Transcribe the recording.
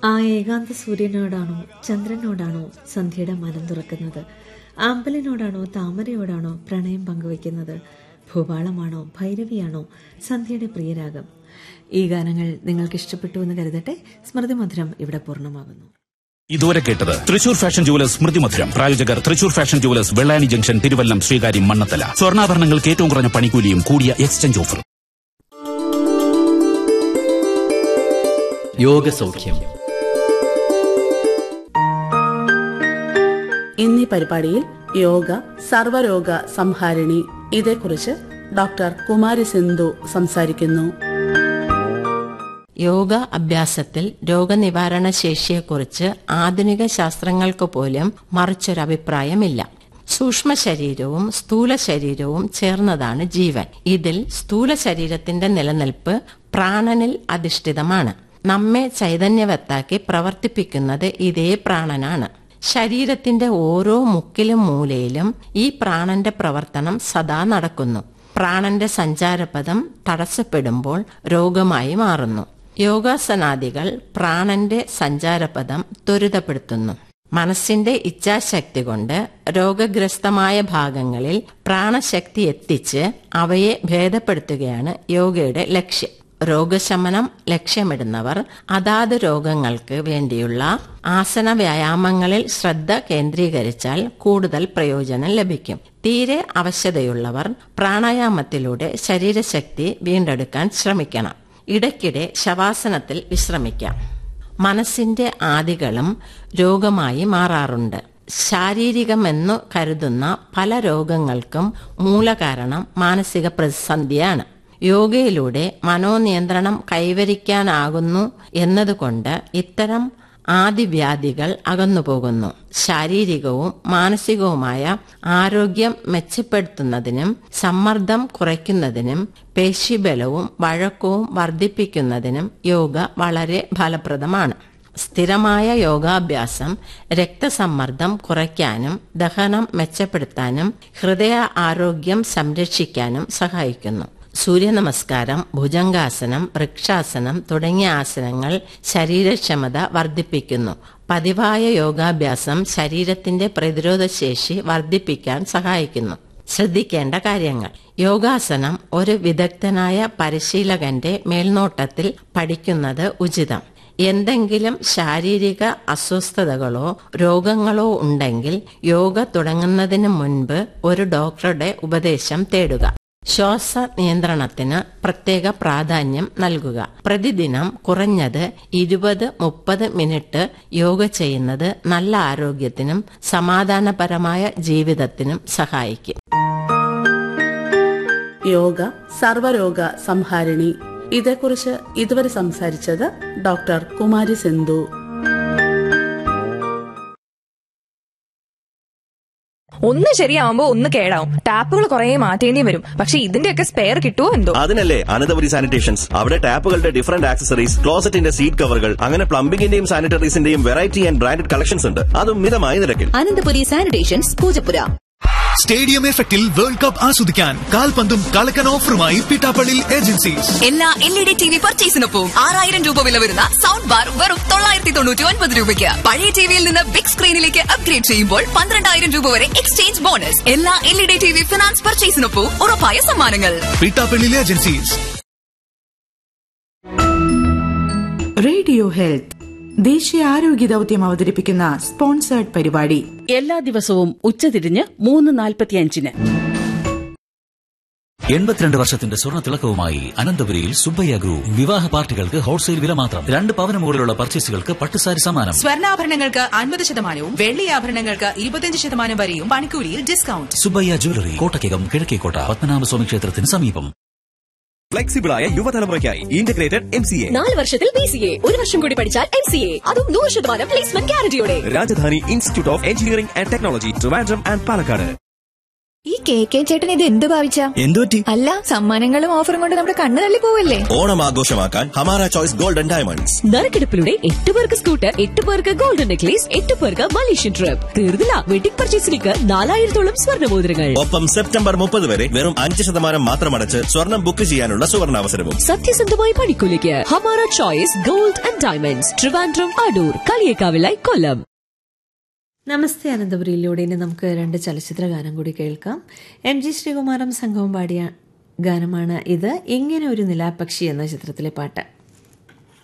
ആ ഏകാന്ത സൂര്യനോടാണോ ചന്ദ്രനോടാണോ സന്ധ്യയുടെ മനം തുറക്കുന്നത് ആമ്പലിനോടാണോ താമരയോടാണോ പ്രണയം പങ്കുവയ്ക്കുന്നത് ഭൂപാളമാണോ ഭൈരവിയാണോ സന്ധ്യയുടെ പ്രിയരാഗം ഈ ഗാനങ്ങൾ നിങ്ങൾക്ക് ഇഷ്ടപ്പെട്ടു എന്ന് കരുതട്ടെ സ്മൃതി മധുരം ഇവിടെ പൂർണ്ണമാകുന്നു ഇതുവരെ കേട്ടത് തൃശൂർ ഫാഷൻ ജുവലേഴ്സ് സ്മൃതി മധുരം പ്രായോജകർ Thrissur fashion jewellers Vellani junction Thiruvallam Sreekaryam Mannanthala സ്വർണ്ണാഭരണങ്ങൾക്ക് ഏറ്റവും കുറഞ്ഞ പണിക്കൂലിയും കൂടിയ എക്സ്ചേഞ്ച് ഓഫർ യോഗസൗഖ്യം ഇന്നീ പരിപാടിയിൽ യോഗ സർവരോഗ സംഹാരിണി ഇതേക്കുറിച്ച് ഡോക്ടർ കുമാരി സിന്ധു സംസാരിക്കുന്നു യോഗ അഭ്യാസത്തിൽ രോഗനിവാരണ ശേഷിയെക്കുറിച്ച് ആധുനിക ശാസ്ത്രങ്ങൾക്ക് പോലും മറിച്ചൊരഭിപ്രായമില്ല സൂക്ഷ്മ ശരീരവും സ്ഥൂല ശരീരവും ചേർന്നതാണ് ജീവൻ ഇതിൽ സ്ഥൂല ശരീരത്തിന്റെ നിലനിൽപ്പ് പ്രാണനിൽ അധിഷ്ഠിതമാണ് നമ്മെ ചൈതന്യവത്താക്കി പ്രവർത്തിപ്പിക്കുന്നത് ഇതേ പ്രാണനാണ് ശരീരത്തിന്റെ ഓരോ മുക്കിലും മൂലയിലും ഈ പ്രാണന്റെ പ്രവർത്തനം സദാ നടക്കുന്നു പ്രാണന്റെ സഞ്ചാരപഥം തടസ്സപ്പെടുമ്പോൾ രോഗമായി മാറുന്നു യോഗാസനാദികൾ പ്രാണന്റെ സഞ്ചാരപഥം ത്വരിതപ്പെടുത്തുന്നു മനസ്സിന്റെ ഇച്ഛാശക്തി കൊണ്ട് രോഗഗ്രസ്തമായ ഭാഗങ്ങളിൽ പ്രാണശക്തി എത്തിച്ച് അവയെ ഭേദപ്പെടുത്തുകയാണ് യോഗയുടെ ലക്ഷ്യം രോഗശമനം ലക്ഷ്യമിടുന്നവർ അതാത് രോഗങ്ങൾക്ക് വേണ്ടിയുള്ള ആസന വ്യായാമങ്ങളിൽ ശ്രദ്ധ കേന്ദ്രീകരിച്ചാൽ കൂടുതൽ പ്രയോജനം ലഭിക്കും തീരെ അവശതയുള്ളവർ പ്രാണായാമത്തിലൂടെ ശരീരശക്തി വീണ്ടെടുക്കാൻ ശ്രമിക്കണം ഇടയ്ക്കിടെ ശവാസനത്തിൽ വിശ്രമിക്കാം മനസ്സിന്റെ ആദികളും രോഗമായി മാറാറുണ്ട് ശാരീരികമെന്നു കരുതുന്ന പല രോഗങ്ങൾക്കും മൂലകാരണം മാനസിക പ്രതിസന്ധിയാണ് യോഗയിലൂടെ മനോനിയന്ത്രണം കൈവരിക്കാനാകുന്നു എന്നതുകൊണ്ട് ഇത്തരം ആദിവ്യാധികൾ അകന്നുപോകുന്നു ശാരീരികവും മാനസികവുമായ ആരോഗ്യം മെച്ചപ്പെടുത്തുന്നതിനും സമ്മർദ്ദം കുറയ്ക്കുന്നതിനും പേശിബലവും വഴക്കവും വർദ്ധിപ്പിക്കുന്നതിനും യോഗ വളരെ ഫലപ്രദമാണ് സ്ഥിരമായ യോഗാഭ്യാസം രക്തസമ്മർദ്ദം കുറയ്ക്കാനും ദഹനം മെച്ചപ്പെടുത്താനും ഹൃദയ ആരോഗ്യം സംരക്ഷിക്കാനും സഹായിക്കുന്നു സൂര്യനമസ്കാരം ഭുജംഗാസനം വൃക്ഷാസനം തുടങ്ങിയ ആസനങ്ങൾ ശരീരക്ഷമത വർദ്ധിപ്പിക്കുന്നു പതിവായ യോഗാഭ്യാസം ശരീരത്തിന്റെ പ്രതിരോധശേഷി വർദ്ധിപ്പിക്കാൻ സഹായിക്കുന്നു ശ്രദ്ധിക്കേണ്ട കാര്യങ്ങൾ യോഗാസനം ഒരു വിദഗ്ധനായ പരിശീലകന്റെ മേൽനോട്ടത്തിൽ പഠിക്കുന്നത് ഉചിതം എന്തെങ്കിലും ശാരീരിക അസ്വസ്ഥതകളോ രോഗങ്ങളോ ഉണ്ടെങ്കിൽ യോഗ തുടങ്ങുന്നതിന് മുൻപ് ഒരു ഡോക്ടറുടെ ഉപദേശം തേടുക ശ്വാസ നിയന്ത്രണത്തിന് പ്രത്യേക പ്രാധാന്യം നൽകുക പ്രതിദിനം കുറഞ്ഞത് ഇരുപത് മുപ്പത് മിനിറ്റ് യോഗ ചെയ്യുന്നത് നല്ല ആരോഗ്യത്തിനും സമാധാനപരമായ ജീവിതത്തിനും സഹായിക്കും യോഗ സർവരോഗ സംഹാരിണി ഇതേക്കുറിച്ച് ഇതുവരെ സംസാരിച്ചത് ഡോക്ടർ കുമാരി സിന്ധു ഒന്ന് ശരിയാവുമ്പോ ഒന്ന് കേടാവും ടാപ്പുകൾ കുറെ മാറ്റേണ്ടി വരും പക്ഷെ ഇതിന്റെയൊക്കെ സ്പെയർ കിട്ടുമോ എന്തോ അതിനല്ലേ അനന്തപുരി സാനിറ്റേഷൻസ് അവിടെ ടാപ്പുകളുടെ ഡിഫറന്റ് ആക്സസറീസ് ക്ലോസറ്റിന്റെ സീറ്റ് കവറുകൾ അങ്ങനെ പ്ലംബിംഗിന്റെയും സാനിറ്ററീസിന്റെയും വെറൈറ്റി ആൻഡ് ബ്രാൻഡഡ് കളക്ഷൻസ് ഉണ്ട് അതും മിതമായ നിരക്കിൽ അനന്തപുരി സാനിറ്റേഷൻസ് പൂജപ്പുര സ്റ്റേഡിയം എഫക്റ്റിൽ വേൾഡ് കപ്പ് ആസ്വദിക്കാൻ കാൽപന്തും കളക്കൻ ഓഫറുമായി പിട്ടാപ്പള്ളി ഏജൻസീസ് എല്ലാ L E D T V പർച്ചേസിനൊപ്പം ആറായിരം രൂപ വില വരുന്ന സൗണ്ട് ബാർ വെറും തൊള്ളായിരത്തി തൊണ്ണൂറ്റി ഒൻപത് രൂപയ്ക്ക് പഴയ ടിവിയിൽ നിന്ന് ബിഗ് സ്ക്രീനിലേക്ക് അപ്ഗ്രേഡ് ചെയ്യുമ്പോൾ പന്ത്രണ്ടായിരം രൂപ വരെ എക്സ്ചേഞ്ച് ബോണസ് എല്ലാ L E D T V finance പർച്ചേസിനൊപ്പം ഉറപ്പായ സമ്മാനങ്ങൾ പിട്ടാപ്പള്ളി ഏജൻസീസ് റേഡിയോ ഹെൽത്ത് ദേശീയ ആരോഗ്യ ദൌത്യം അവതരിപ്പിക്കുന്ന സ്പോൺസേർഡ് പരിപാടി എല്ലാ ദിവസവും ഉച്ചതിരിഞ്ഞ് മൂന്ന് നാൽപ്പത്തിയഞ്ചിന് എൺപത്തിരണ്ട് വർഷത്തിന്റെ സ്വർണ്ണ തിളക്കവുമായി അനന്തപുരിയിൽ സുബ്ബയ്യ ഗ്രൂപ്പ് വിവാഹ പാർട്ടികൾക്ക് ഹോൾസെയിൽ വില മാത്രം രണ്ട് പവന് മുകളിലുള്ള പർച്ചേസുകൾക്ക് പട്ടുസാരി സമ്മാനം സ്വർണ്ണാഭരണങ്ങൾക്ക് അൻപത് ശതമാനവും വെള്ളി ആഭരണങ്ങൾക്ക് ഇരുപത്തിയഞ്ച് ശതമാനം വരെയും പണിക്കൂലിയിൽ ഡിസ്കൗണ്ട് സുബ്ബയ്യ ജ്വല്ലറി കോട്ടക്കകം കിഴക്കേക്കോട്ട പത്മനാഭസ്വാമി ക്ഷേത്രത്തിന് സമീപം ഫ്ലെക്സിബിളായ യുവതലമുറയ്ക്കായി ഇന്റഗ്രേറ്റഡ് എം സി എ നാല് വർഷത്തിൽ ബി സി എ ഒരു വർഷം കൂടി പഠിച്ചാൽ എം സി എ അതും നൂറ് ശതമാനം പ്ലേസ്മെന്റ് ഗ്യാരണ്ടിയോടെ Rajadhani institute of engineering and technology Trivandrum and Palakkad E K K ചേട്ടൻ ഇത് എന്ത് ഭാവിച്ച എന്തുപറ്റി അല്ല സമ്മാനങ്ങളും ഓഫറും കൊണ്ട് നമ്മുടെ കണ്ണു തള്ളി പോവല്ലേ ഓണം ആഘോഷമാക്കാൻ ഹമാര ചോയ്സ് ഗോൾഡൻ ഡയമണ്ട്സ് നറുക്കെടുപ്പിലൂടെ എട്ട് പേർക്ക് സ്കൂട്ടർ എട്ട് പേർക്ക് ഗോൾഡൻ നെക്ലേസ് എട്ട് പേർക്ക് മലേഷ്യൻ ട്രിപ്പ് തീർന്നില്ല വെഡിംഗ് പർച്ചേസിലേക്ക് നാലായിരത്തോളം സ്വർണ്ണമോതിരങ്ങൾ ഒപ്പം സെപ്റ്റംബർ മുപ്പത് വരെ വെറും അഞ്ച് ശതമാനം മാത്രം അടച്ച് സ്വർണം ബുക്ക് ചെയ്യാനുള്ള സുവർണാവസരവും സത്യസന്ധമായ പണിക്കൂലിക്ക് Hamara choice gold and diamonds Trivandrum Adoor കളിയേക്കാവിലായി കൊല്ലം നമസ്തേ അനന്തപുരിയിലൂടെ ഇനി നമുക്ക് രണ്ട് ചലച്ചിത്ര ഗാനം കൂടി കേൾക്കാം എം ജി ശ്രീകുമാറും സംഘവും പാടിയ ഗാനമാണ് ഇത് ഇങ്ങനെ ഒരു നിലാപക്ഷി എന്ന ചിത്രത്തിലെ പാട്ട്